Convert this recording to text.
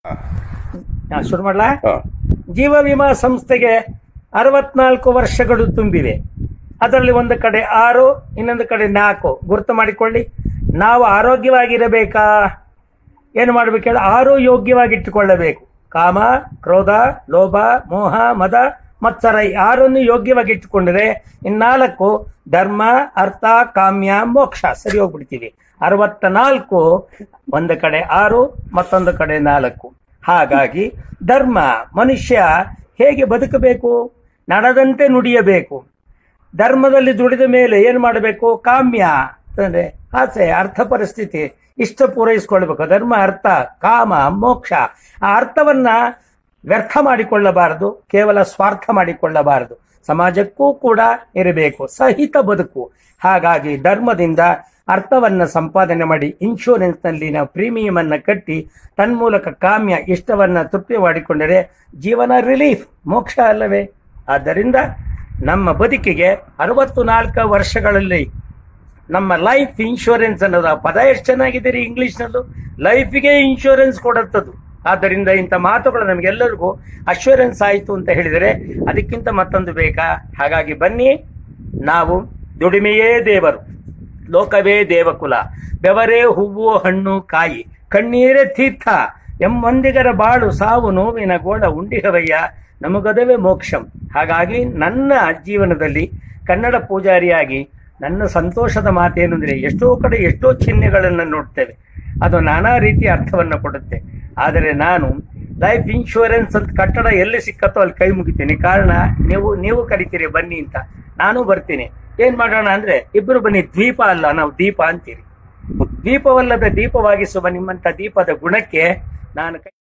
ಹಾ, ಶುರು ಮಾಡ್ಲಾ ಹಾ. ಜೀವ ವಿಮಾ ಸಂಸ್ಥೆಗೆ ಅರವತ್ನಾಲ್ಕು ವರ್ಷಗಳು ತುಂಬಿವೆ ಅದರಲ್ಲಿ ಒಂದು ಕಡೆ ಆರು ಇನ್ನೊಂದು ಕಡೆ ನಾಲ್ಕು ಗುರುತು ಮಾಡಿಕೊಳ್ಳಿ ನಾವು ಆರೋಗ್ಯವಾಗಿರಬೇಕಾ ಏನು ಮಾಡ್ಬೇಕು ಹೇಳಿ ಆರು ಯೋಗ್ಯವಾಗಿಟ್ಟುಕೊಳ್ಳಬೇಕು ಕಾಮ ಕ್ರೋಧ ಲೋಭ ಮೋಹ ಮದ ಮತ್ಸರ ಈ ಆರನ್ನು ಯೋಗ್ಯವಾಗಿಟ್ಟುಕೊಂಡ್ರೆ ಇನ್ನಾಲ್ಕು ಧರ್ಮ ಅರ್ಥ ಕಾಮ್ಯ ಮೋಕ್ಷ ಸರಿ ಹೋಗ್ಬಿಡ್ತೀವಿ ಅರವತ್ತ ನಾಲ್ಕು ಒಂದು ಕಡೆ ಆರು ಮತ್ತೊಂದು ಕಡೆ ನಾಲ್ಕು ಹಾಗಾಗಿ ಧರ್ಮ ಮನುಷ್ಯ ಹೇಗೆ ಬದುಕಬೇಕು ನಡೆದಂತೆ ನುಡಿಯಬೇಕು ಧರ್ಮದಲ್ಲಿ ದುಡಿದ ಮೇಲೆ ಏನು ಮಾಡಬೇಕು ಕಾಮ್ಯ ಅಂದ್ರೆ ಆಸೆ ಅರ್ಥ ಪರಿಸ್ಥಿತಿ ಇಷ್ಟ ಪೂರೈಸಿಕೊಳ್ಬೇಕು ಧರ್ಮ ಅರ್ಥ ಕಾಮ ಮೋಕ್ಷ ಆ ಅರ್ಥವನ್ನ ವ್ಯರ್ಥ ಮಾಡಿಕೊಳ್ಳಬಾರದು ಕೇವಲ ಸ್ವಾರ್ಥ ಮಾಡಿಕೊಳ್ಳಬಾರದು ಸಮಾಜಕ್ಕೂ ಕೂಡ ಇರಬೇಕು ಸಹಿತ ಬದುಕು ಹಾಗಾಗಿ ಧರ್ಮದಿಂದ ಅರ್ಥವನ್ನ ಸಂಪಾದನೆ ಮಾಡಿ ಇನ್ಶೂರೆನ್ಸ್ ನಲ್ಲಿನ ಪ್ರೀಮಿಯಂ ಅನ್ನ ಕಟ್ಟಿ ತನ್ಮೂಲಕ ಕಾಮ್ಯ ಇಷ್ಟವನ್ನ ತೃಪ್ತಿ ಮಾಡಿಕೊಂಡರೆ ಜೀವನ ರಿಲೀಫ್ ಮೋಕ್ಷ ಅಲ್ಲವೇ ಆದ್ದರಿಂದ ನಮ್ಮ ಬದುಕಿಗೆ ಅರವತ್ತು ನಾಲ್ಕು ವರ್ಷಗಳಲ್ಲಿ ನಮ್ಮ ಲೈಫ್ ಇನ್ಶೂರೆನ್ಸ್ ಅನ್ನೋದು ಆ ಪದ ಎಷ್ಟು ಚೆನ್ನಾಗಿದೆ ರೀ ಇಂಗ್ಲಿಷ್ನಲ್ಲೂ ಲೈಫಿಗೆ ಇನ್ಶೂರೆನ್ಸ್ ಕೊಡುತ್ತದು ಆದ್ದರಿಂದ ಇಂಥ ಮಾತುಗಳು ನಮಗೆಲ್ಲರಿಗೂ ಅಶ್ಯೂರೆನ್ಸ್ ಆಯಿತು ಅಂತ ಹೇಳಿದರೆ ಅದಕ್ಕಿಂತ ಮತ್ತೊಂದು ಬೇಕಾ ಹಾಗಾಗಿ ಬನ್ನಿ ನಾವು ದುಡಿಮೆಯೇ ದೇವರು ಲೋಕವೇ ದೇವಕುಲ ಬೆವರೇ ಹೂವು ಹಣ್ಣು ಕಾಯಿ ಕಣ್ಣೀರೇ ತೀರ್ಥ ಎಮ್ಮೊಂದಿಗರ ಬಾಳು ಸಾವು ನೋವಿನ ಗೋಡ ಉಂಡಿಹವಯ್ಯ ನಮಗದವೇ ಮೋಕ್ಷಂ ಹಾಗಾಗಿ ನನ್ನ ಜೀವನದಲ್ಲಿ ಕನ್ನಡ ಪೂಜಾರಿಯಾಗಿ ನನ್ನ ಸಂತೋಷದ ಮಾತೇನು ಅಂದರೆ ಎಷ್ಟೋ ಕಡೆ ಎಷ್ಟೋ ಚಿಹ್ನೆಗಳನ್ನು ನೋಡ್ತೇವೆ ಅದು ನಾನಾ ರೀತಿಯ ಅರ್ಥವನ್ನು ಕೊಡುತ್ತೆ ಆದರೆ ನಾನು ಲೈಫ್ ಇನ್ಶೂರೆನ್ಸ್ ಅಂತ ಕಟ್ಟಡ ಎಲ್ಲಿ ಸಿಕ್ಕತ್ತೋ ಅಲ್ಲಿ ಕೈ ಮುಗಿತೀನಿ ಕಾರಣ ನೀವು ನೀವು ಕರಿತೀರಿ ಬನ್ನಿ ಅಂತ ನಾನು ಬರ್ತೀನಿ ಏನ್ ಮಾಡೋಣ ಅಂದ್ರೆ ಇಬ್ಬರು ಬನ್ನಿ ದ್ವೀಪ ಅಲ್ಲ ನಾವು ದೀಪ ಅಂತೀರಿ ದೀಪವಲ್ಲದ ದೀಪವಾಗಿಸುವ ನಿಮ್ಮಂತ ದೀಪದ ಗುಣಕ್ಕೆ ನಾನು ಕೈ